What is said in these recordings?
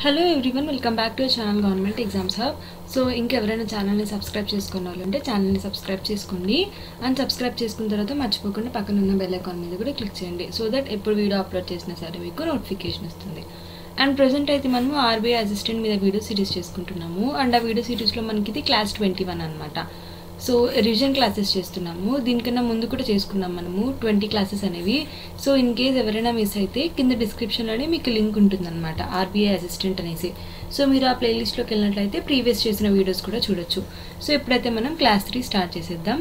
Hello everyone welcome back to channel government exams hub so ఇంకెవరైనా ఛానల్ని subscribe చేసుకున్న వాళ్ళు ఉంటే ఛానల్ని సబ్స్క్రైబ్ చేసుకోండి అండ్ సబ్స్క్రైబ్ చేసుకున్న తర్వాత మర్చిపోకుండా పక్కన ఉన్న బెల్ ఐకాన్ మీద కూడా క్లిక్ చేయండి సో దట్ ఎప్పుడు వీడియో అప్లోడ్ చేసినా సరే మీకు నోటిఫికేషన్ వస్తుంది అండ్ ప్రజెంట్ అయితే మనము ఆర్బీఐ అసిస్టెంట్ మీద వీడియో సిరీస్ చేసుకుంటున్నాము అండ్ ఆ వీడియో సిరీస్లో మనకి ఇది క్లాస్ ట్వంటీ వన్ అనమాట సో రివిజన్ క్లాసెస్ చేస్తున్నాము దీనికన్నా ముందు కూడా చేసుకున్నాం మనము ట్వంటీ క్లాసెస్ అనేవి సో ఇన్ కేస్ ఎవరైనా మిస్ అయితే కింద డిస్క్రిప్షన్లోనే మీకు లింక్ ఉంటుందన్నమాట ఆర్బీఐ అసిస్టెంట్ అనేసి సో మీరు ఆ ప్లేలిస్ట్లోకి వెళ్ళినట్లయితే ప్రీవియస్ చేసిన వీడియోస్ కూడా చూడొచ్చు సో ఇప్పుడైతే మనం క్లాస్ త్రీ స్టార్ట్ చేసేద్దాం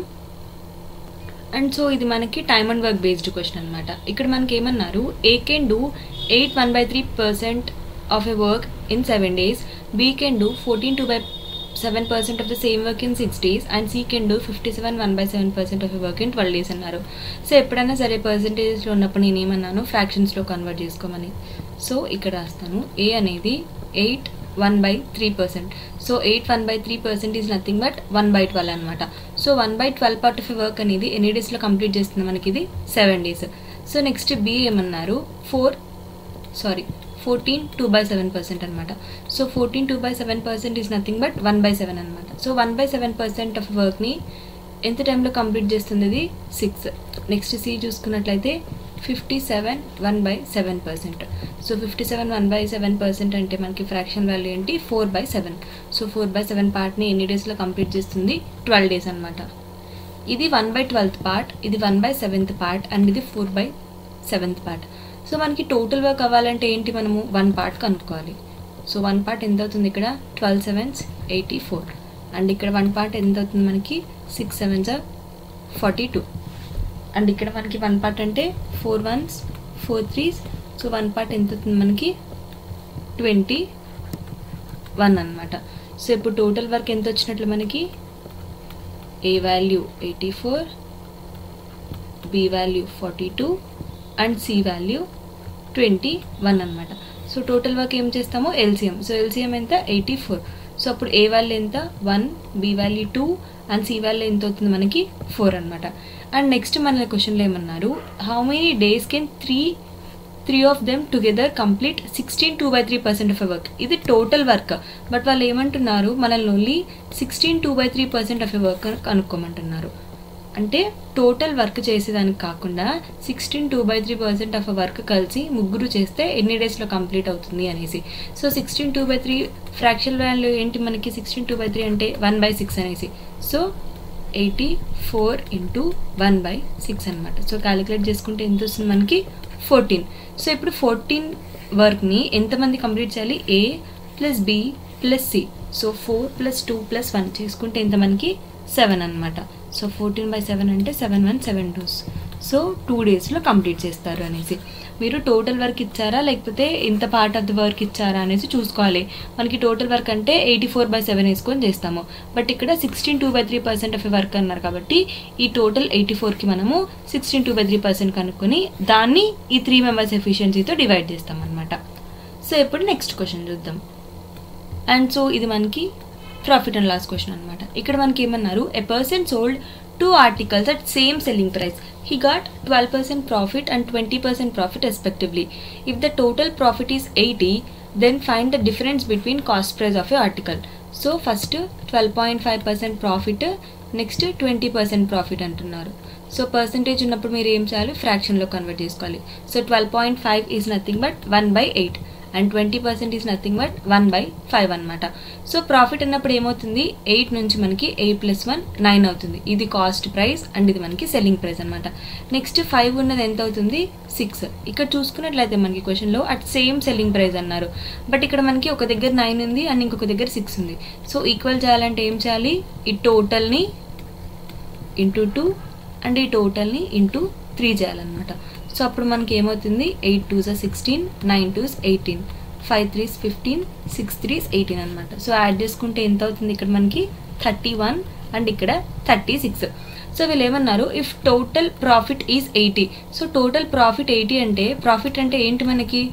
అండ్ సో ఇది మనకి time and work based question అనమాట ఇక్కడ మనకి ఏమన్నారు A can do eight one by three percent of a work in seven days B can do fourteen two by seven percent of the same work in six days and C can do fifty seven one by seven percent of work in twelve days అన్నారు so ఎప్పుడైనా సరే పర్సెంటేజ్లో ఉన్నప్పుడు నేను ఏమన్నాను ఫ్రాక్షన్స్లో convert చేసుకోమని so ఇక్కడ రాస్తాను A అనేది eight one by three percent so eight one by three percent is nothing but one by twelve అనమాట so one by twelve part of work అనేది ఎన్ని డేస్లో కంప్లీట్ చేస్తుంది మనకి ఇది seven days so next B ఏమన్నారు four sorry fourteen two by seven percent అనమాట so fourteen two by seven percent is nothing but one by seven అనమాట so one by seven percent of వర్క్ని ఎంత టైంలో complete చేస్తుంది ఇది six next C చూసుకున్నట్లయితే fifty seven one by seven percent so fifty seven one by seven percent అంటే మనకి fraction value ఏంటి four by seven so four by seven పార్ట్ని ఎన్ని డేస్లో కంప్లీట్ చేస్తుంది ట్వెల్వ్ డేస్ అనమాట ఇది వన్ బై ట్వెల్త్ పార్ట్ ఇది one by seventh part and ఇది four by seventh part so మనకి టోటల్ వర్క్ అవ్వాలంటే ఏంటి మనము వన్ పార్ట్ కనుక్కోవాలి సో వన్ పార్ట్ ఎంత అవుతుంది ఇక్కడ twelve sevens eighty four and ఇక్కడ వన్ పార్ట్ ఎంత అవుతుంది మనకి six sevens forty two and ఇక్కడ మనకి వన్ పార్ట్ అంటే four ones four threes so one part ఎంత అవుతుంది మనకి ట్వంటీ వన్ అనమాట సో ఇప్పుడు టోటల్ వర్క్ ఎంత వచ్చినట్లు మనకి A value eighty four B value forty two and C value twenty one అనమాట సో టోటల్ వర్క్ ఏం చేస్తామో ఎల్సిఎం సో ఎల్సిఎం ఎంత ఎయిటీ ఫోర్ సో అప్పుడు ఏ వాల్యూ ఎంత one B value two and C value ఎంత అవుతుంది మనకి four అనమాట అండ్ నెక్స్ట్ మన క్వశ్చన్లో ఏమన్నారు how many days can three three of them together complete sixteen two by three percent of work ఇది టోటల్ వర్క్ బట్ వాళ్ళు ఏమంటున్నారు మనల్ని only sixteen two by three percent of work కనుక్కోమంటున్నారు అంటే టోటల్ వర్క్ చేసేదానికి కాకుండా sixteen two by three percent of work కలిసి ముగ్గురు చేస్తే ఎన్ని డేస్లో కంప్లీట్ అవుతుంది అనేసి so sixteen two by three fraction value ఏంటి మనకి సిక్స్టీన్ టూ బై త్రీ అంటే వన్ బై సిక్స్ అనేసి so eighty four into one by six అనమాట సో క్యాలిక్యులేట్ చేసుకుంటే ఎంత వస్తుంది మనకి ఫోర్టీన్ సో ఇప్పుడు ఫోర్టీన్ వర్క్ని ఎంతమంది కంప్లీట్ చేయాలి A plus B plus C so four plus two plus one చేసుకుంటే ఎంత మనకి సెవెన్ అనమాట సో ఫోర్టీన్ బై సెవెన్ అంటే seven one seven twos so two డేస్లో కంప్లీట్ చేస్తారు అనేసి మీరు టోటల్ వర్క్ ఇచ్చారా లేకపోతే ఇంత పార్ట్ ఆఫ్ ద వర్క్ ఇచ్చారా అనేసి చూసుకోవాలి మనకి టోటల్ వర్క్ అంటే ఎయిటీ ఫోర్ బై సెవెన్ వేసుకొని చేస్తాము బట్ ఇక్కడ sixteen two by three percent of work అన్నారు కాబట్టి ఈ టోటల్ ఎయిటీ ఫోర్కి మనము sixteen two by three percent కనుక్కొని దాన్ని ఈ త్రీ మెంబర్స్ ఎఫిషియన్సీతో డివైడ్ చేస్తాం అనమాట సో ఇప్పుడు నెక్స్ట్ క్వశ్చన్ చూద్దాం అండ్ సో ఇది మనకి ప్రాఫిట్ అండ్ లాస్ క్వశ్చన్ అనమాట ఇక్కడ మనకి ఏమన్నారు a person sold two articles at same selling price he got 12% profit and 20% profit respectively. If the total profit is 80, then find the difference between cost price of a article. So first 12.5% profit, next twenty percent profit అంటున్నారు so percentage ఉన్నప్పుడు మీరు ఏం చేయాలి ఫ్రాక్షన్లో convert చేసుకోవాలి so twelve point five is nothing but one by eight and twenty percent is nothing but one by five అనమాట so profit అన్నప్పుడు ఏమవుతుంది ఎయిట్ నుంచి మనకి ఎయిట్ ప్లస్ వన్ నైన్ అవుతుంది ఇది కాస్ట్ ప్రైస్ అండ్ ఇది మనకి సెల్లింగ్ ప్రైస్ అనమాట నెక్స్ట్ ఫైవ్ ఉన్నది ఎంత అవుతుంది సిక్స్ ఇక్కడ చూసుకున్నట్లయితే మనకి క్వశ్చన్లో అట్ సేమ్ సెల్లింగ్ ప్రైస్ అన్నారు బట్ ఇక్కడ మనకి ఒక దగ్గర నైన్ ఉంది అండ్ ఇంకొక దగ్గర సిక్స్ ఉంది సో ఈక్వల్ చేయాలంటే ఏం చేయాలి ఈ టోటల్ని ఇంటూ టూ అండ్ ఈ టోటల్ని ఇంటూ త్రీ చేయాలన్నమాట సో అప్పుడు మనకి ఏమవుతుంది eight twos sixteen nine twos eighteen five threes fifteen six threes eighteen అనమాట సో యాడ్ చేసుకుంటే ఎంత అవుతుంది ఇక్కడ మనకి థర్టీ వన్ అండ్ ఇక్కడ థర్టీ సిక్స్ సో వీళ్ళు ఏమన్నారు if total profit is eighty so total profit eighty అంటే ప్రాఫిట్ అంటే ఏంటి మనకి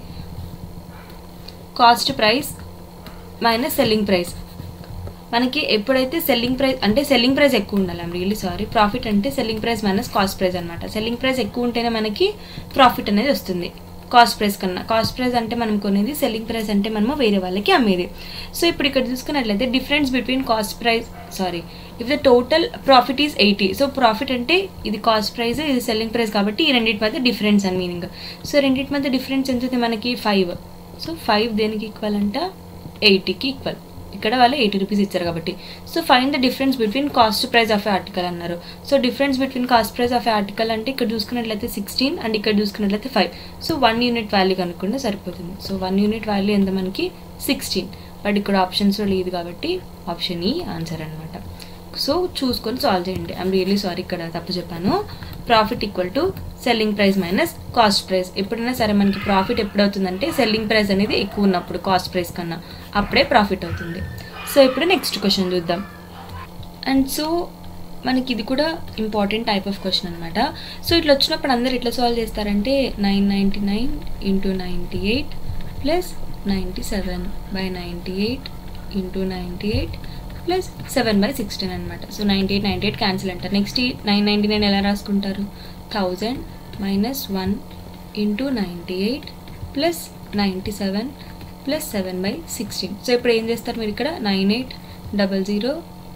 cost price minus selling price మనకి ఎప్పుడైతే సెల్లింగ్ ప్రైస్ అంటే సెల్లింగ్ ప్రైస్ ఎక్కువ ఉండాలి ఐమ్ రియలీ సారీ ప్రాఫిట్ అంటే selling price minus cost price అనమాట సెల్లింగ్ ప్రైస్ ఎక్కువ ఉంటేనే మనకి ప్రాఫిట్ అనేది వస్తుంది కాస్ట్ ప్రైస్ కన్నా కాస్ట్ ప్రైస్ అంటే మనం కొనేది సెల్లింగ్ ప్రైస్ అంటే మనము వేరే వాళ్ళకి అమ్మేది సో ఇప్పుడు ఇక్కడ చూసుకున్నట్లయితే difference between cost price sorry if the total profit is eighty so profit అంటే ఇది కాస్ట్ ప్రైస్ ఇది సెల్లింగ్ ప్రైస్ కాబట్టి ఈ రెండింటి మధ్య డిఫరెన్స్ అని మీనింగ్ సో రెండింటి మధ్య డిఫరెన్స్ ఎంత ఉంది మనకి ఫైవ్ సో ఫైవ్ దేనికి ఈక్వల్ అంట ఎయిటీకి ఈక్వల్ ఇక్కడ వాళ్ళు ఎయిటీ రూపీస్ ఇచ్చారు కాబట్టి so fine the difference between cost price of a article అన్నారు so difference between cost price of a article అంటే ఇక్కడ చూసుకున్నట్లయితే సిక్స్టీన్ అండ్ ఇక్కడ చూసుకున్నట్లయితే five so one unit value కనుక్కుంటే సరిపోతుంది సో వన్ యూనిట్ వాల్యూ ఎంత మనకి సిక్స్టీన్ బట్ ఇక్కడ ఆప్షన్స్లో లేదు కాబట్టి ఆప్షన్ ఈ ఆన్సర్ అనమాట సో చూసుకొని సాల్వ్ చేయండి ఐమ్ రియలీ సారీ ఇక్కడ తప్పు చెప్పాను profit equal to selling price minus cost price ఎప్పుడైనా సరే మనకి ప్రాఫిట్ ఎప్పుడవుతుందంటే సెల్లింగ్ ప్రైస్ అనేది ఎక్కువ ఉన్నప్పుడు కాస్ట్ ప్రైస్ కన్నా అప్పుడే ప్రాఫిట్ అవుతుంది సో ఇప్పుడు నెక్స్ట్ క్వశ్చన్ చూద్దాం అండ్ సో మనకి ఇది కూడా ఇంపార్టెంట్ టైప్ ఆఫ్ క్వశ్చన్ అనమాట సో ఇట్లా వచ్చినప్పుడు అందరు ఎట్లా సాల్వ్ చేస్తారంటే nine ninety nine into ninety eight plus ninety seven by ninety eight into ninety eight plus seven by sixteen అనమాట so ninety eight ninety eight cancel అంటారు next ఈ nine ninety nine ఎలా రాసుకుంటారు thousand minus one into ninety eight plus ninety seven plus seven by sixteen so ఇప్పుడు ఏం చేస్తారు మీరు ఇక్కడ nine eight double zero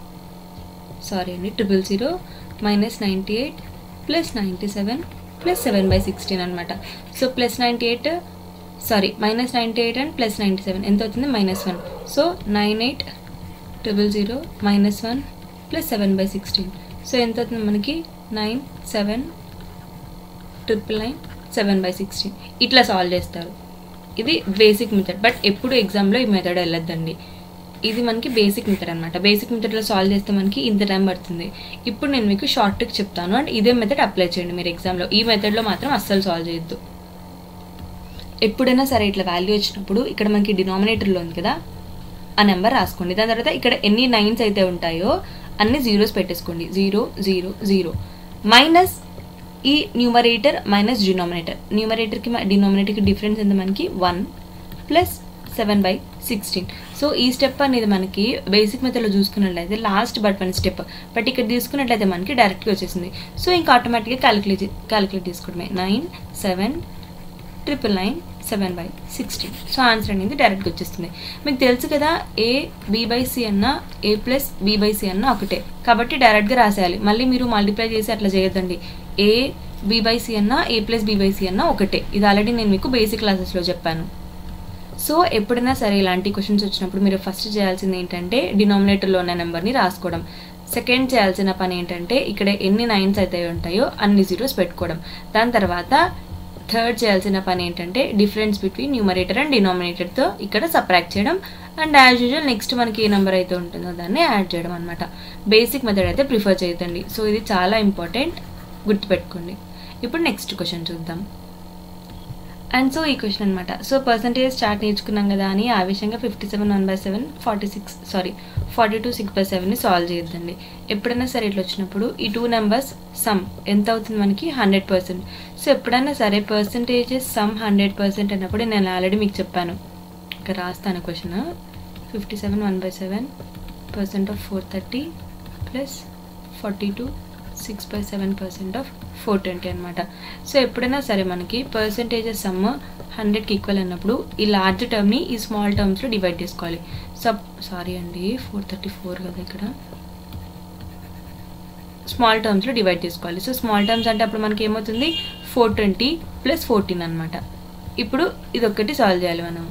sorry అండి triple zero minus ninety eight plus ninety seven plus seven by sixteen అనమాట so plus ninety eight sorry minus ninety eight and plus ninety seven ఎంత అవుతుంది minus one so nine eight triple zero minus one plus seven by sixteen so ఎంత అవుతుంది మనకి nine seven triple nine seven by sixteen ఇట్లా solve చేస్తారు ఇది basic method but ఎప్పుడు ఎగ్జామ్లో ఈ మెథడ్ వెళ్ళొద్దండి ఇది మనకి బేసిక్ మెథడ్ అనమాట బేసిక్ మెథడ్లో సాల్వ్ చేస్తే మనకి ఇంత టైం పడుతుంది ఇప్పుడు నేను మీకు షార్ట్ ట్రిక్ చెప్తాను అండ్ ఇదే మెథడ్ అప్లై చేయండి మీరు ఎగ్జామ్లో ఈ మెథడ్లో మాత్రం అస్సలు సాల్వ్ చేయొద్దు ఎప్పుడైనా సరే ఇట్లా వాల్యూ వచ్చినప్పుడు ఇక్కడ మనకి డినామినేటర్లో ఉంది కదా ఆ నెంబర్ రాసుకోండి దాని తర్వాత ఇక్కడ ఎన్ని నైన్స్ అయితే ఉంటాయో అన్ని జీరోస్ పెట్టేసుకోండి జీరో జీరో జీరో మైనస్ ఈ న్యూమరేటర్ మైనస్ డినామినేటర్ న్యూమరేటర్కి డినామినేటర్కి డిఫరెన్స్ ఎంత మనకి one plus seven by sixteen so ఈ స్టెప్ అనేది మనకి బేసిక్ మెథడ్లో చూసుకున్నట్లయితే last but one step but ఇక్కడ తీసుకున్నట్లయితే మనకి డైరెక్ట్గా వచ్చేసింది సో ఇంకా ఆటోమేటిక్గా క్యాలిక్యులేట్ క్యాలిక్యులేట్ చేసుకోవడమే nine seven triple nine seven by sixteen so answer అనేది డైరెక్ట్గా వచ్చేస్తుంది మీకు తెలుసు కదా ఏ బి బై సి అన్న A plus B by C అన్న ఒకటే కాబట్టి డైరెక్ట్గా రాసేయాలి మళ్ళీ మీరు మల్టిప్లై చేసి అట్లా చేయొద్దండి ఏ బి బై సి అన్న A plus B by C అన్న ఒకటే ఇది ఆల్రెడీ నేను మీకు బేసిక్ క్లాసెస్లో చెప్పాను సో ఎప్పుడైనా సరే ఇలాంటి క్వశ్చన్స్ వచ్చినప్పుడు మీరు ఫస్ట్ చేయాల్సింది ఏంటంటే డినామినేటర్లో ఉన్న నెంబర్ని రాసుకోవడం సెకండ్ చేయాల్సిన పని ఏంటంటే ఇక్కడ ఎన్ని నైన్స్ అయితే ఉంటాయో అన్ని జీరోస్ పెట్టుకోవడం దాని తర్వాత థర్డ్ చేయాల్సిన పని ఏంటంటే డిఫరెన్స్ బిట్వీన్ న్యూమరేటర్ అండ్ డినామినేటర్తో ఇక్కడ సప్రాక్ట్ చేయడం అండ్ యాజ్ యూజువల్ నెక్స్ట్ మనకి ఏ నెంబర్ అయితే ఉంటుందో దాన్ని యాడ్ చేయడం అనమాట బేసిక్ మెథడ్ అయితే ప్రిఫర్ చేయొద్దండి సో ఇది చాలా ఇంపార్టెంట్ గుర్తుపెట్టుకోండి ఇప్పుడు నెక్స్ట్ క్వశ్చన్ చూద్దాం అండ్ సో ఈ క్వశ్చన్ అనమాట సో పర్సంటేజ్ చార్ట్ నేర్చుకున్నాం కదా అని ఆ విషయంగా fifty seven one by seven forty six sorry forty two six by సెవెన్ని సాల్వ్ చేయొద్దండి ఎప్పుడైనా సరే ఇట్లా వచ్చినప్పుడు ఈ టూ నెంబర్స్ సమ్ ఎంత అవుతుంది మనకి హండ్రెడ్ పర్సెంట్ సో ఎప్పుడైనా సరే పర్సంటేజెస్ సమ్ హండ్రెడ్ పర్సెంట్ అన్నప్పుడు నేను ఆల్రెడీ మీకు చెప్పాను ఇక్కడ రాస్తాను question fifty seven one by seven percent of four thirty plus forty two six by seven percent of four twenty అనమాట సో ఎప్పుడైనా సరే మనకి పర్సంటేజెస్ సమ్ హండ్రెడ్కి ఈక్వల్ అన్నప్పుడు ఈ లార్జ్ టర్మ్ని ఈ స్మాల్ టర్మ్స్లో డివైడ్ చేసుకోవాలి సబ్ సారీ అండి ఫోర్ థర్టీ ఫోర్ కదా ఇక్కడ స్మాల్ టర్మ్స్లో డివైడ్ చేసుకోవాలి సో స్మాల్ టర్మ్స్ అంటే అప్పుడు మనకి ఏమవుతుంది ఫోర్ ట్వంటీ ప్లస్ ఫోర్టీన్ అనమాట ఇప్పుడు ఇది ఒక్కటి సాల్వ్ చేయాలి మనం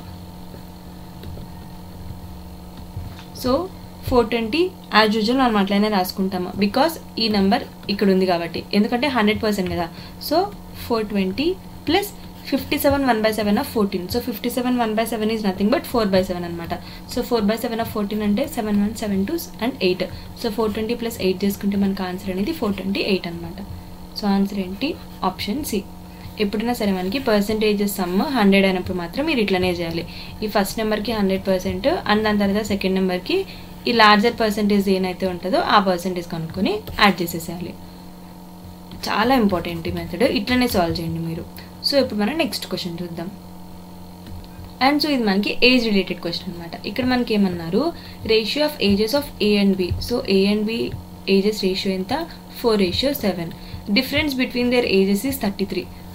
so four twenty as usual మనం అట్లనే రాసుకుంటాము బికాస్ ఈ నెంబర్ ఇక్కడ ఉంది కాబట్టి ఎందుకంటే హండ్రెడ్ పర్సెంట్ కదా so four twenty plus fifty seven one by seven of fourteen so fifty seven one by seven is nothing but four by seven అనమాట so four by seven of fourteen అంటే seven one seven two and eight so four twenty plus eight చేసుకుంటే మనకు answer అనేది four twenty eight అనమాట so answer ఏంటి option C ఎప్పుడైనా సరే మనకి పర్సంటేజెస్ సమ్ హండ్రెడ్ అయినప్పుడు మాత్రం మీరు ఇట్లనే చేయాలి ఈ ఫస్ట్ నెంబర్కి హండ్రెడ్ పర్సెంట్ అండ్ దాని తర్వాత సెకండ్ నెంబర్కి ఈ లార్జర్ పర్సంటేజ్ ఏనైతే ఉంటుందో ఆ పర్సంటేజ్ కనుక్కొని యాడ్ చేసేసేయాలి చాలా ఇంపార్టెంట్ ఈ మెథడ్ ఇట్లనే సాల్వ్ చేయండి మీరు సో ఇప్పుడు మనం నెక్స్ట్ క్వశ్చన్ చూద్దాం అండ్ సో ఇది మనకి ఏజ్ రిలేటెడ్ క్వశ్చన్ అనమాట ఇక్కడ మనకి ఏమన్నారు ratio of ages of A and B so A and B ages ratio ఎంత four ratio seven difference between their ages is thirty three so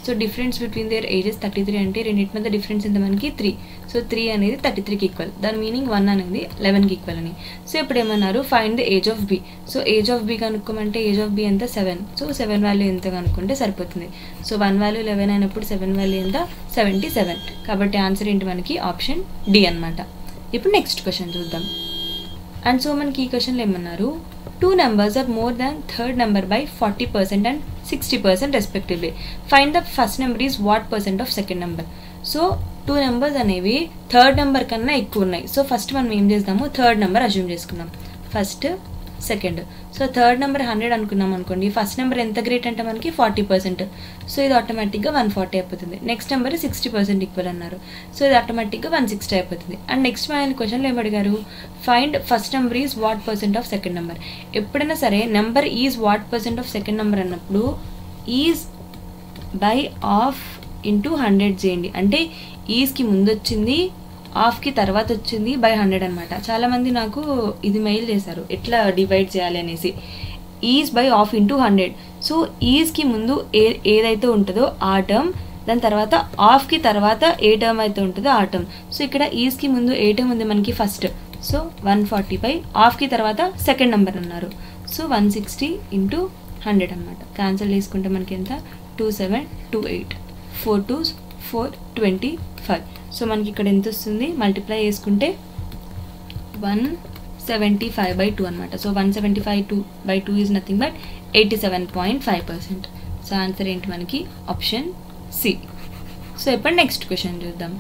so difference between their ages thirty three అంటే రెండింటి మధ్య difference ఎంత మనకి three so three అనేది thirty త్రీకి equal దాని meaning one అనేది లెవెన్కి ఈక్వల్ అని సో ఇప్పుడు ఏమన్నారు find the age of B so age of B కనుక్కోమంటే ఏజ్ ఆఫ్ బి ఎంత సెవెన్ సో సెవెన్ వాల్యూ ఎంత కనుక్కుంటే సరిపోతుంది సో వన్ వాల్యూ లెవెన్ అయినప్పుడు సెవెన్ వాల్యూ ఎంత సెవెంటీ సెవెన్ కాబట్టి ఆన్సర్ ఏంటి మనకి ఆప్షన్ డి అనమాట ఇప్పుడు నెక్స్ట్ క్వశ్చన్ చూద్దాం అండ్ సో మనకి ఈ క్వశ్చన్లో ఏమన్నారు two numbers are more than third number by forty percent and sixty percent respectively find the first number is what percent of second number so two numbers అనేవి third number కన్నా ఎక్కువ ఉన్నాయి so first మనం ఏం చేద్దాము third number assume చేసుకుందాం first second so third number hundred అనుకున్నాం అనుకోండి ఫస్ట్ నెంబర్ ఎంత గ్రేట్ అంటే మనకి ఫార్టీ పర్సెంట్ సో ఇది ఆటోమేటిక్గా వన్ ఫార్టీ అయిపోతుంది next number sixty percent equal అన్నారు సో ఇది ఆటోమేటిక్గా వన్ సిక్స్టీ అయిపోతుంది అండ్ నెక్స్ట్ మన క్వశ్చన్లో ఏం అడిగారు find first number is what percent of second number ఎప్పుడైనా సరే number is what percent of second number అన్నప్పుడు is by of into hundred చేయండి అంటే ఈజ్కి ముందు వచ్చింది ఆఫ్కి తర్వాత వచ్చింది బై హండ్రెడ్ అనమాట చాలామంది నాకు ఇది మెయిల్ చేశారు ఎట్లా డివైడ్ చేయాలి అనేసి is by of into hundred so ఈజ్కి ముందు ఏ ఏదైతే ఉంటుందో ఆ టర్మ్ దాని తర్వాత ఆఫ్కి తర్వాత ఏ టర్మ్ అయితే ఉంటుందో ఆ టర్మ్ సో ఇక్కడ ఈజ్కి ముందు ఏ టర్మ్ ఉంది మనకి first so one forty by ఆఫ్కి తర్వాత సెకండ్ నెంబర్ అన్నారు so one sixty into hundred అనమాట క్యాన్సిల్ చేసుకుంటే మనకి ఎంత two seven two eight four two four twenty five so మనకి ఇక్కడ ఎంత వస్తుంది మల్టిప్లై చేసుకుంటే one seventy five by two అనమాట so one seventy five two by two is nothing but eighty seven point five percent so answer ఏంటి మనకి option C so ఇప్పుడు next question చూద్దాం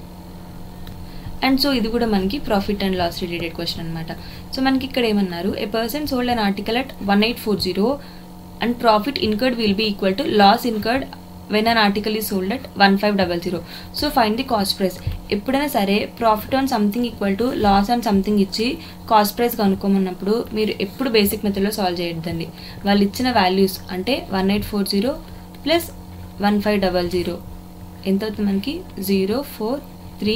అండ్ సో ఇది కూడా మనకి profit and loss related question అనమాట so మనకి ఇక్కడ ఏమన్నారు a person sold an article at one eight four zero and profit incurred will be equal to loss incurred when an article is sold at one five double zero so find the cost price ఎప్పుడైనా సరే profit on something equal to loss on something ఇచ్చి cost price కనుక్కోమన్నప్పుడు మీరు ఎప్పుడు basic మెథడ్లో solve చేయొద్దండి వాళ్ళు ఇచ్చిన వాల్యూస్ అంటే one eight four zero plus one five double zero ఎంత అవుతుంది మనకి జీరో ఫోర్ త్రీ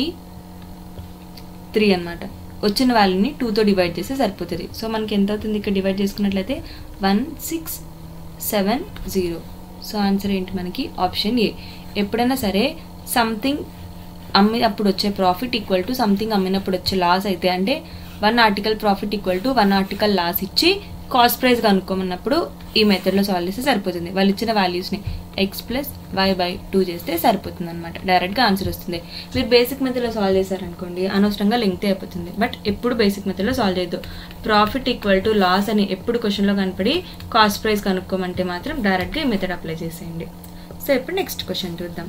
త్రీ అనమాట వచ్చిన వాల్యూని టూతో డివైడ్ చేస్తే సరిపోతుంది సో మనకి ఎంత అవుతుంది ఇక్కడ డివైడ్ చేసుకున్నట్లయితే one six seven zero so answer ఏంటి మనకి ఆప్షన్ ఏ ఎప్పుడైనా సరే సంథింగ్ అమ్మి అప్పుడు వచ్చే ప్రాఫిట్ ఈక్వల్ టు సంథింగ్ అమ్మినప్పుడు వచ్చే లాస్ అయితే అంటే one article profit equal to one article loss ఇచ్చి కాస్ట్ ప్రైస్ కనుక్కోమన్నప్పుడు ఈ మెథడ్లో సాల్వ్ చేస్తే సరిపోతుంది వాళ్ళు ఇచ్చిన వాల్యూస్ని X plus Y by two చేస్తే సరిపోతుంది అనమాట డైరెక్ట్గా ఆన్సర్ వస్తుంది మీరు బేసిక్ మెథడ్లో సాల్వ్ చేశారనుకోండి అనవసరంగా లెంగ్త్ అయిపోతుంది బట్ ఎప్పుడు బేసిక్ మెథడ్లో సాల్వ్ చేయొద్దు ప్రాఫిట్ ఈక్వల్ టు లాస్ అని ఎప్పుడు క్వశ్చన్లో కనపడి కాస్ట్ ప్రైస్ కనుక్కోమంటే మాత్రం డైరెక్ట్గా ఈ మెథడ్ అప్లై చేసేయండి సో ఇప్పుడు నెక్స్ట్ క్వశ్చన్ చూద్దాం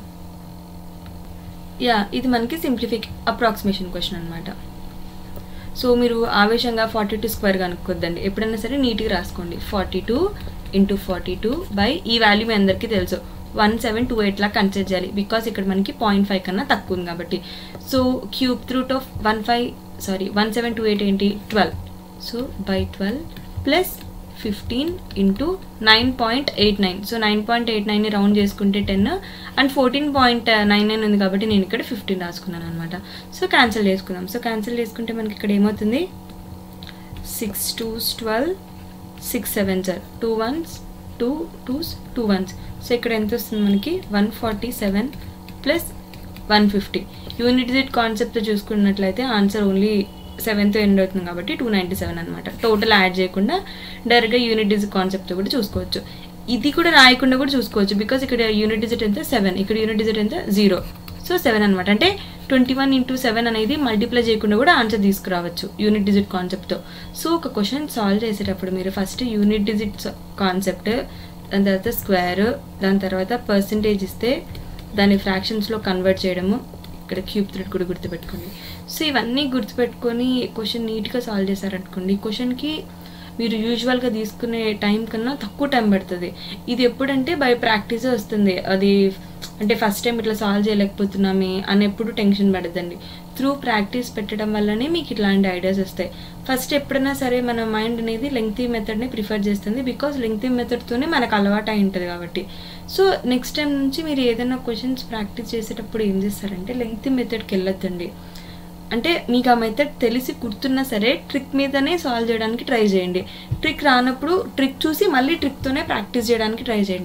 యా ఇది మనకి సింప్లిఫిక్ అప్రాక్సిమేషన్ క్వశ్చన్ అనమాట సో మీరు ఆవేశంగా ఫార్టీ టూ స్క్వేర్ కనుక్కోద్దండి ఎప్పుడైనా సరే నీట్గా రాసుకోండి forty two into forty two by ఈ వాల్యూ మీ అందరికీ తెలుసు వన్ సెవెన్ టూ ఎయిట్ లా కన్సిడర్ చేయాలి బికాస్ ఇక్కడ మనకి పాయింట్ ఫైవ్ కన్నా తక్కువ ఉంది కాబట్టి so cube root of one five sorry one seven two eight ఏంటి twelve so by twelve plus fifteen into nine point eight nine so nine point eight నైన్ని రౌండ్ చేసుకుంటే ten and fourteen point nine nine ఉంది కాబట్టి నేను ఇక్కడ fifteen రాసుకున్నాను అనమాట so cancel చేసుకుందాం సో క్యాన్సిల్ చేసుకుంటే మనకి ఇక్కడ ఏమవుతుంది six twos twelve six seven sir two ones two twos two ones so ఇక్కడ ఎంత వస్తుంది మనకి one forty seven plus one fifty unit digit concept చూసుకున్నట్లయితే ఆన్సర్ ఓన్లీ సెవెన్త్ ఎండ్ అవుతుంది కాబట్టి టూ నైంటీ సెవెన్ అనమాట టోటల్ యాడ్ చేయకుండా డైరెక్ట్గా యూనిట్ డిజిట్ కాన్సెప్ట్ కూడా చూసుకోవచ్చు ఇది కూడా రాయకుండా కూడా చూసుకోవచ్చు బికాస్ ఇక్కడ యూనిట్ డిజిట్ ఎంత సెవెన్ ఇక్కడ యూనిట్ డిజిట్ ఎంత జీరో సో సెవెన్ అనమాట అంటే ట్వంటీ వన్ ఇంటూ సెవెన్ అనేది మల్టిప్లై చేయకుండా కూడా ఆన్సర్ తీసుకురావచ్చు యూనిట్ డిజిట్ కాన్సెప్ట్తో సో ఒక క్వశ్చన్ సాల్వ్ చేసేటప్పుడు మీరు ఫస్ట్ యూనిట్ డిజిట్ కాన్సెప్ట్ దాని తర్వాత స్క్వేర్ దాని తర్వాత పర్సంటేజ్ ఇస్తే దాన్ని ఫ్రాక్షన్స్లో కన్వర్ట్ చేయడము ఇక్కడ క్యూబ్ థ్రెడ్ కూడా గుర్తుపెట్టుకోండి సో ఇవన్నీ గుర్తుపెట్టుకొని క్వశ్చన్ నీట్గా సాల్వ్ చేశారనుకోండి క్వశ్చన్కి మీరు యూజువల్గా తీసుకునే టైం కన్నా తక్కువ టైం పడుతుంది ఇది ఎప్పుడంటే బై ప్రాక్టీసే వస్తుంది అది అంటే ఫస్ట్ టైం ఇట్లా సాల్వ్ చేయలేకపోతున్నామే అని ఎప్పుడు టెన్షన్ పడదండి త్రూ ప్రాక్టీస్ పెట్టడం వల్లనే మీకు ఇట్లాంటి ఐడియాస్ వస్తాయి ఫస్ట్ ఎప్పుడైనా సరే మన మైండ్ అనేది లెంగ్తీ మెథడ్ని ప్రిఫర్ చేస్తుంది బికాజ్ లెంగ్తీ మెథడ్తోనే మనకు అలవాటు అయి ఉంటుంది కాబట్టి సో నెక్స్ట్ టైం నుంచి మీరు ఏదైనా క్వశ్చన్స్ ప్రాక్టీస్ చేసేటప్పుడు ఏం చేస్తారంటే లెంగ్తీ మెథడ్కి వెళ్ళొద్దండి అంటే మీకు ఆ మెథడ్ తెలిసి గుర్తున్నా సరే ట్రిక్ మీదనే సాల్వ్ చేయడానికి ట్రై చేయండి ట్రిక్ రానప్పుడు ట్రిక్ చూసి మళ్ళీ ట్రిక్తోనే ప్రాక్టీస్ చేయడానికి ట్రై చేయండి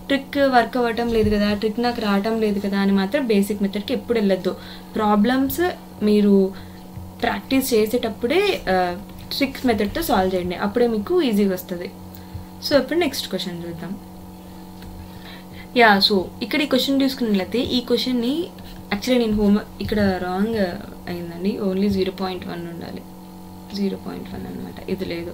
ట్రిక్ వర్క్ అవ్వటం లేదు కదా ట్రిక్ నాకు రావటం లేదు కదా అని మాత్రం బేసిక్ మెథడ్కి ఎప్పుడు వెళ్ళొద్దు ప్రాబ్లమ్స్ మీరు ప్రాక్టీస్ చేసేటప్పుడే ట్రిక్స్ మెథడ్తో సాల్వ్ చేయండి అప్పుడే మీకు ఈజీగా వస్తుంది సో ఇప్పుడు నెక్స్ట్ క్వశ్చన్ చూద్దాం యా సో ఇక్కడ ఈ క్వశ్చన్ తీసుకున్నట్లయితే ఈ క్వశ్చన్ని యాక్చువల్లీ నేను హోమ్ ఇక్కడ రాంగ్ అయిందండి ఓన్లీ జీరో పాయింట్ వన్ ఉండాలి జీరో పాయింట్ వన్ అనమాట ఇది లేదు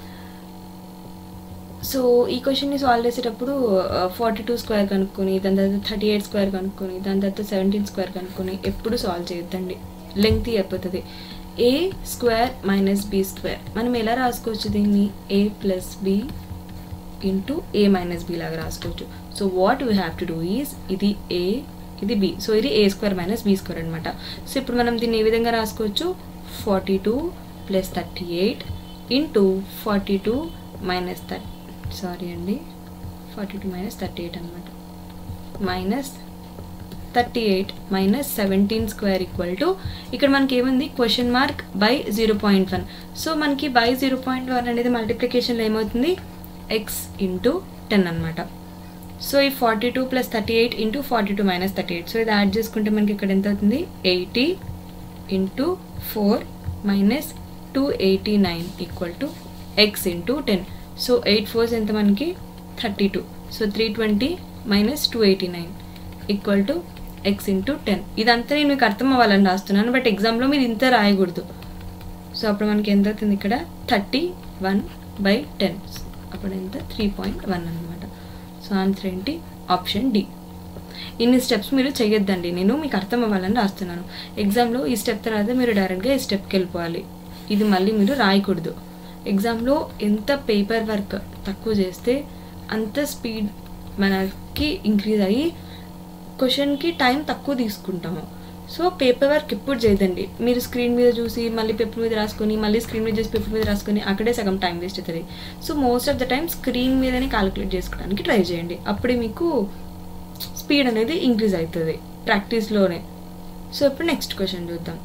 సో ఈ క్వశ్చన్ని సాల్వ్ చేసేటప్పుడు ఫార్టీ టూ స్క్వేర్ కనుక్కొని దాని తర్వాత థర్టీ ఎయిట్ స్క్వేర్ కనుక్కొని దాని తర్వాత సెవెంటీన్ స్క్వేర్ కనుక్కొని ఎప్పుడు సాల్వ్ చేయొద్దండి లెంగ్త్ అయిపోతుంది A square minus B square మనం ఎలా రాసుకోవచ్చు దీన్ని A plus B into A minus B లాగా రాసుకోవచ్చు so what we have to do is ఇది ఏ ఇది బి సో ఇది A square minus B square అనమాట సో ఇప్పుడు మనం దీన్ని ఏ విధంగా రాసుకోవచ్చు forty two plus thirty eight into forty two minus thirty sorry అండి forty two minus thirty eight అనమాట minus thirty eight minus seventeen square equal to ఇక్కడ మనకి ఏముంది question mark by zero point one so మనకి by zero point one అనేది మల్టిప్లికేషన్లో ఏమవుతుంది X into ten అనమాట సో ఈ forty two plus thirty eight into forty two minus thirty eight so ఇది యాడ్ చేసుకుంటే మనకి ఇక్కడ ఎంత అవుతుంది eighty into four minus two eighty nine equal to X into ten so eight fours ఎంత మనకి thirty two so three twenty minus two eighty nine equal to X into ten ఇదంతా నేను మీకు అర్థం అవ్వాలని రాస్తున్నాను బట్ ఎగ్జామ్లో మీరు ఇంత రాయకూడదు సో అప్పుడు మనకి ఎంత అవుతుంది ఇక్కడ థర్టీ వన్ బై టెన్ అప్పుడు ఎంత త్రీ పాయింట్ వన్ అనమాట సో ఆన్సర్ ఏంటి ఆప్షన్ డి ఇన్ని స్టెప్స్ మీరు చేయొద్దండి నేను మీకు అర్థం అవ్వాలని రాస్తున్నాను ఎగ్జామ్లో ఈ స్టెప్ తర్వాత మీరు డైరెక్ట్గా ఈ స్టెప్కి వెళ్ళిపోవాలి ఇది మళ్ళీ మీరు రాయకూడదు ఎగ్జామ్లో ఎంత పేపర్ వర్క్ తక్కువ చేస్తే అంత స్పీడ్ మనకి ఇంక్రీజ్ అయ్యి క్వశ్చన్కి టైం తక్కువ తీసుకుంటాము సో పేపర్ వర్క్ ఎప్పుడు చేయదండి మీరు స్క్రీన్ మీద చూసి మళ్ళీ పేపర్ మీద రాసుకొని మళ్ళీ స్క్రీన్ మీద చూసి పేపర్ మీద రాసుకొని అక్కడే సగం టైం వేస్ట్ అవుతుంది so most of the time screen మీదనే క్యాలిక్యులేట్ చేసుకోవడానికి ట్రై చేయండి అప్పుడే మీకు స్పీడ్ అనేది ఇంక్రీజ్ అవుతుంది ప్రాక్టీస్లోనే సో ఇప్పుడు నెక్స్ట్ క్వశ్చన్ చూద్దాం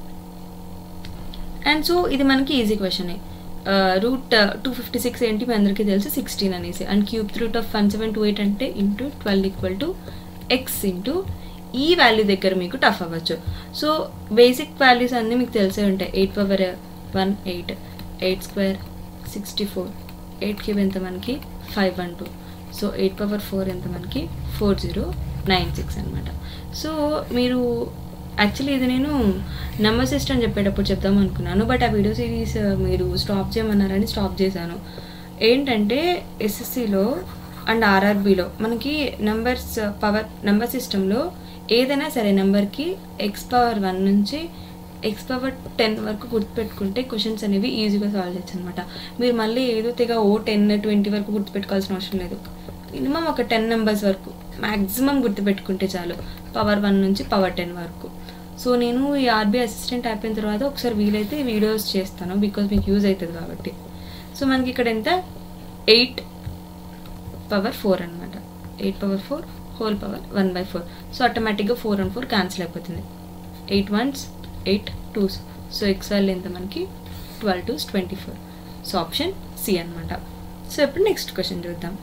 అండ్ సో ఇది మనకి ఈజీ క్వశ్చనే రూట్ టూ ఫిఫ్టీ సిక్స్ ఏంటి మీ అందరికీ తెలుసు సిక్స్టీన్ అనేసి and cube root of one seven two eight అంటే into twelve equal to X into ఈ వాల్యూ దగ్గర మీకు టఫ్ అవ్వచ్చు సో బేసిక్ వాల్యూస్ అన్నీ మీకు తెలిసే ఉంటాయి eight power one eight eight square sixty four eight cube ఎంత మనకి five one two so eight power four ఎంత మనకి ఫోర్ జీరో నైన్ సిక్స్ అనమాట సో మీరు యాక్చువల్లీ ఇది నేను నెంబర్ సిస్టమ్ చెప్పేటప్పుడు చెప్దాం అనుకున్నాను బట్ ఆ వీడియో సిరీస్ మీరు స్టాప్ చేయమన్నారని స్టాప్ చేశాను ఏంటంటే ఎస్ఎస్సిలో అండ్ ఆర్ఆర్బిలో మనకి నెంబర్స్ పవర్ నెంబర్ సిస్టంలో ఏదైనా సరే నెంబర్కి ఎక్స్ పవర్ వన్ నుంచి ఎక్స్ పవర్ టెన్ వరకు గుర్తుపెట్టుకుంటే క్వశ్చన్స్ అనేవి ఈజీగా సాల్వ్ చేయొచ్చు అనమాట మీరు మళ్ళీ ఏదో తెగ ఓ టెన్ ట్వంటీ వరకు గుర్తుపెట్టుకోవాల్సిన అవసరం లేదు మినిమం ఒక టెన్ నెంబర్స్ వరకు మ్యాక్సిమం గుర్తుపెట్టుకుంటే చాలు పవర్ వన్ నుంచి పవర్ టెన్ వరకు సో నేను ఈ ఆర్బీ అసిస్టెంట్ అయిపోయిన తర్వాత ఒకసారి వీలైతే వీడియోస్ చేస్తాను బికాజ్ మీకు యూజ్ అవుతుంది కాబట్టి సో మనకి ఇక్కడ ఎంత ఎయిట్ పవర్ ఫోర్ అనమాట eight power four whole power one by four so ఆటోమేటిక్గా ఫోర్ అండ్ ఫోర్ క్యాన్సిల్ అయిపోతుంది eight ones eight twos so x value ఎంత మనకి twelve twos twenty four so option C అనమాట so ఇప్పుడు next question చూద్దాం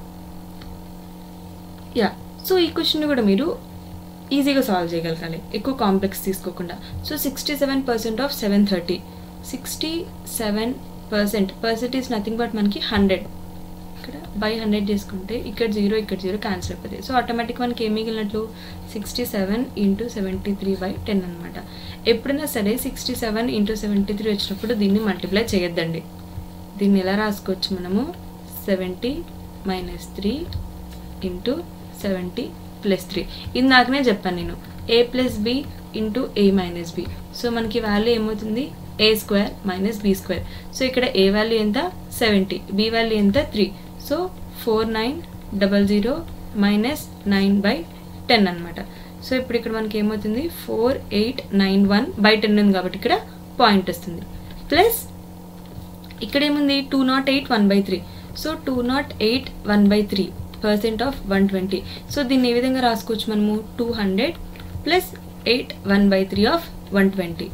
yeah so ఈ question కూడా మీరు ఈజీగా సాల్వ్ చేయగలగాలి ఎక్కువ కాంప్లెక్స్ తీసుకోకుండా so sixty seven percent of seven thirty sixty seven percent percent is nothing but మనకి హండ్రెడ్ ఇక్కడ బై హండ్రెడ్ చేసుకుంటే ఇక్కడ జీరో ఇక్కడ జీరో క్యాన్సిల్ అయిపోతుంది సో ఆటోమేటిక్ మనకి ఏం మిగిలినట్లు sixty seven into seventy three by ten అనమాట ఎప్పుడైనా సరే sixty seven into seventy three వచ్చినప్పుడు దీన్ని మల్టిప్లై చేయొద్దండి దీన్ని ఎలా రాసుకోవచ్చు మనము seventy minus three into seventy plus three ఇందాకనే చెప్పాను నేను a plus B into A minus b so మనకి వాల్యూ ఏమవుతుంది a square minus B square so ఇక్కడ ఏ వాల్యూ ఎంత సెవెంటీ బి వాల్యూ ఎంత three so four nine double zero minus nine by ten అనమాట so ఇప్పుడు ఇక్కడ మనకి ఏమవుతుంది four eight nine one by ten ఉంది కాబట్టి ఇక్కడ పాయింట్ వస్తుంది ప్లస్ ఇక్కడ ఏముంది two nought eight one by three so two nought eight one by three percent of one twenty so దీన్ని ఏ విధంగా రాసుకోవచ్చు మనము two hundred plus eight one by three of one twenty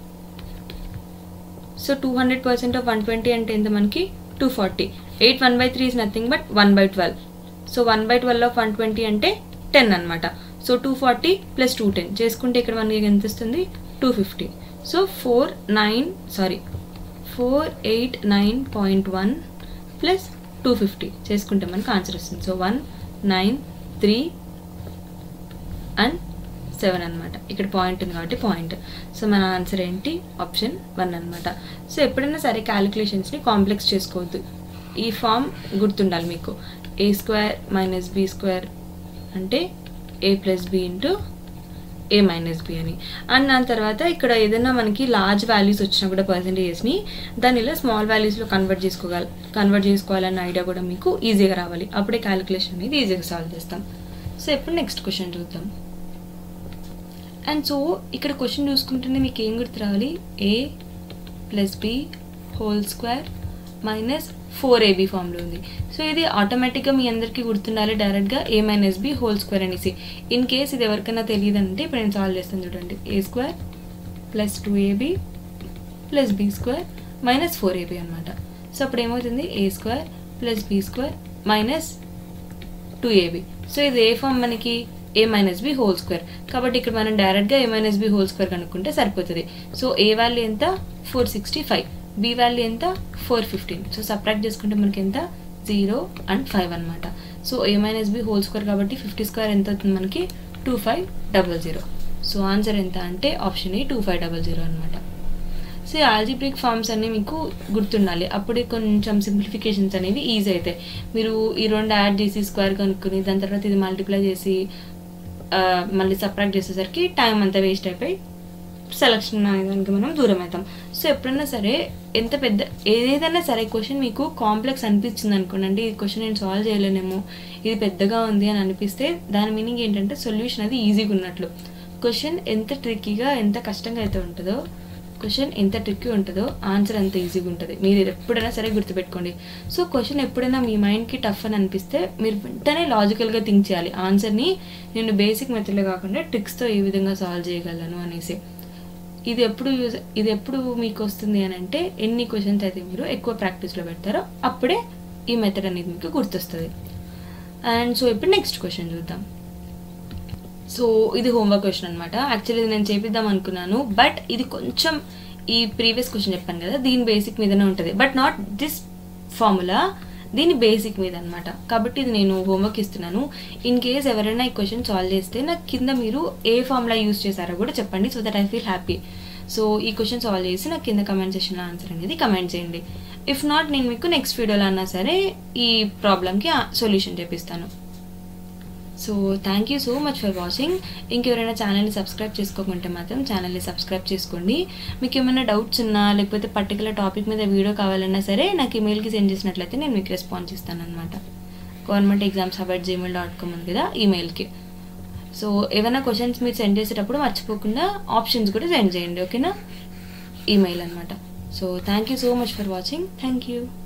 so two hundred percent of one twenty అంటే ఎంత మనకి two forty eight one by three is nothing but one by twelve so one by twelve of one twenty అంటే ten అనమాట so two forty plus two ten చేసుకుంటే ఇక్కడ మనకి ఎంత వస్తుంది two fifty so four nine sorry four eight nine point one plus two fifty చేసుకుంటే మనకు answer వస్తుంది so one nine three and seven అనమాట ఇక్కడ పాయింట్ ఉంది కాబట్టి పాయింట్ సో మన ఆన్సర్ ఏంటి ఆప్షన్ వన్ అనమాట సో ఎప్పుడైనా సరే క్యాలిక్యులేషన్స్ని కాంప్లెక్స్ చేసుకోవద్దు ఈ ఫామ్ గుర్తుండాలి మీకు a square minus B square అంటే a plus B into A minus b అని అండ్ దాని తర్వాత ఇక్కడ ఏదైనా మనకి లార్జ్ వాల్యూస్ వచ్చినా కూడా పర్సంటేజెస్ని దాన్ని ఇలా స్మాల్ వాల్యూస్లో కన్వర్ట్ చేసుకోగల కన్వర్ట్ చేసుకోవాలన్న ఐడియా కూడా మీకు ఈజీగా రావాలి అప్పుడే క్యాలిక్యులేషన్ అనేది ఈజీగా సాల్వ్ చేస్తాం సో ఇప్పుడు నెక్స్ట్ క్వశ్చన్ చూద్దాం అండ్ సో ఇక్కడ క్వశ్చన్ చూసుకుంటేనే మీకు ఏం గుర్తు రావాలి a plus b whole square minus four ab ఫామ్లో ఉంది సో ఇది ఆటోమేటిక్గా మీ అందరికీ గుర్తుండాలి డైరెక్ట్గా a minus b whole square అనేసి ఇన్ కేస్ ఇది ఎవరికైనా తెలియదు అంటే ఇప్పుడు నేను సాల్వ్ చేస్తాను చూడండి a square plus two ab plus b square minus four ab అనమాట సో అప్పుడు ఏమవుతుంది a square plus b square minus two ab so ఇది ఏ ఫామ్ మనకి a minus b whole square కాబట్టి ఇక్కడ మనం డైరెక్ట్గా a minus b whole square కనుక్కుంటే సరిపోతుంది సో ఏ వాల్యూ ఎంత four sixty five b value ఎంత ఫోర్ ఫిఫ్టీన్ సో సపరేట్ చేసుకుంటే మనకి ఎంత జీరో అండ్ ఫైవ్ అనమాట so a minus b whole square కాబట్టి ఫిఫ్టీ స్క్వేర్ ఎంత అవుతుంది మనకి two five double zero so answer ఎంత అంటే option A two five double zero అనమాట సో ఆల్జిబ్రిక్ ఫార్మ్స్ అన్నీ మీకు గుర్తుండాలి అప్పుడే కొంచెం సింప్లిఫికేషన్స్ అనేవి ఈజీ అవుతాయి మీరు ఈ రెండు యాడ్ చేసి స్క్వేర్ కనుక్కుని దాని తర్వాత ఇది మల్టిప్లై చేసి ఆ, మళ్ళీ సపరేట్ చేసేసరికి టైం అంతా వేస్ట్ అయిపోయి సెలక్షన్ అనేదానికి మనం దూరం అవుతాం సో ఎప్పుడైనా సరే ఎంత పెద్ద ఏదైనా సరే క్వశ్చన్ మీకు కాంప్లెక్స్ అనిపించింది అనుకోండి ఈ క్వశ్చన్ నేను సాల్వ్ చేయలేనేమో ఇది పెద్దగా ఉంది అని అనిపిస్తే దాని మీనింగ్ ఏంటంటే సొల్యూషన్ అది ఈజీగా ఉన్నట్లు క్వశ్చన్ ఎంత ట్రిక్కీగా ఎంత కష్టంగా అయితే ఉంటుందో క్వశ్చన్ ఎంత ట్రిక్కీ ఉంటుందో ఆన్సర్ అంత ఈజీగా ఉంటుంది మీరు ఎప్పుడైనా సరే గుర్తుపెట్టుకోండి సో క్వశ్చన్ ఎప్పుడైనా మీ మైండ్కి టఫ్ అని అనిపిస్తే మీరు వెంటనే లాజికల్గా థింక్ చేయాలి ఆన్సర్ని నేను బేసిక్ మెథడ్లో కాకుండా ట్రిక్స్తో ఏ విధంగా సాల్వ్ చేయగలను అనేసి ఇది ఎప్పుడు యూజ్ ఇది ఎప్పుడు మీకు వస్తుంది అని అంటే ఎన్ని క్వశ్చన్స్ అయితే మీరు ఎక్కువ ప్రాక్టీస్లో పెడతారో అప్పుడే ఈ మెథడ్ అనేది మీకు గుర్తొస్తుంది అండ్ సో ఇప్పుడు నెక్స్ట్ క్వశ్చన్ చూద్దాం సో ఇది హోంవర్క్ క్వశ్చన్ అనమాట యాక్చువల్లీ ఇది నేను చేపిద్దాం అనుకున్నాను బట్ ఇది కొంచెం ఈ ప్రీవియస్ క్వశ్చన్ చెప్పాను కదా దీని బేసిక్ మీదనే ఉంటుంది బట్ నాట్ దిస్ ఫార్ములా దీని బేసిక్ మీద అనమాట కాబట్టి ఇది నేను హోంవర్క్ ఇస్తున్నాను ఇన్ కేస్ ఎవరైనా ఈ క్వశ్చన్ సాల్వ్ చేస్తే నాకు కింద మీరు ఏ ఫార్ములా యూస్ చేశారో కూడా చెప్పండి so that I feel happy so ఈ క్వశ్చన్ సాల్వ్ చేసి నాకు కింద కమెంట్ సెక్షన్లో ఆన్సర్ అనేది కమెంట్ చేయండి ఇఫ్ నాట్ నేను మీకు నెక్స్ట్ వీడియోలో అన్నా సరే ఈ ప్రాబ్లమ్కి సొల్యూషన్ చెప్పిస్తాను so thank you so much for watching ఇంకెవరైనా ఛానల్ని సబ్స్క్రైబ్ చేసుకోకుంటే మాత్రం ఛానల్ని సబ్స్క్రైబ్ చేసుకోండి మీకు ఏమైనా డౌట్స్ ఉన్నా లేకపోతే పర్టికులర్ టాపిక్ మీద వీడియో కావాలన్నా సరే నాకు ఈమెయిల్కి సెండ్ చేసినట్లయితే నేను మీకు రెస్పాన్స్ ఇస్తాను అనమాట government exams about Gmail dot com ఉంది కదా ఈమెయిల్కి సో ఏమైనా క్వశ్చన్స్ మీరు సెండ్ చేసేటప్పుడు మర్చిపోకుండా ఆప్షన్స్ కూడా సెండ్ చేయండి ఓకేనా ఈమెయిల్ అనమాట so thank you so much for watching thank you